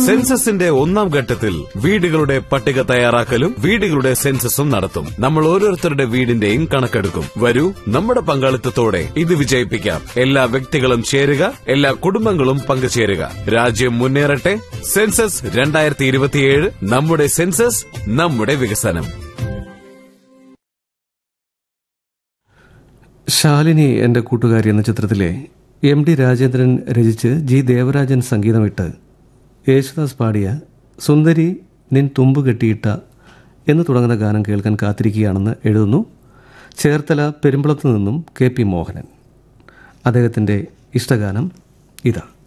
സെൻസസിന്റെ ഒന്നാം ഘട്ടത്തിൽ വീടുകളുടെ പട്ടിക തയ്യാറാക്കലും വീടുകളുടെ സെൻസസും നടത്തും നമ്മൾ ഓരോരുത്തരുടെ വീടിന്റെയും കണക്കെടുക്കും വരൂ നമ്മുടെ പങ്കാളിത്തത്തോടെ ഇത് വിജയിപ്പിക്കാം എല്ലാ വ്യക്തികളും ചേരുക എല്ലാ കുടുംബങ്ങളും പങ്കുചേരുക രാജ്യം മുന്നേറട്ടെ സെൻസസ് രണ്ടായിരത്തി ഇരുപത്തിയേഴ് നമ്മുടെ സെൻസസ് നമ്മുടെ വികസനം ശാലിനി എൻ്റെ കൂട്ടുകാരി എന്ന ചിത്രത്തിലെ എം ഡി രാജേന്ദ്രൻ രചിച്ച് ജി ദേവരാജൻ സംഗീതമിട്ട് യേശുദാസ് പാടിയ സുന്ദരി നിൻ തുമ്പ് കെട്ടിയിട്ട എന്ന് തുടങ്ങുന്ന ഗാനം കേൾക്കാൻ കാത്തിരിക്കുകയാണെന്ന് എഴുതുന്നു ചേർത്തല പെരുമ്പളത്തു നിന്നും കെ പി മോഹനൻ അദ്ദേഹത്തിൻ്റെ ഇഷ്ടഗാനം ഇതാ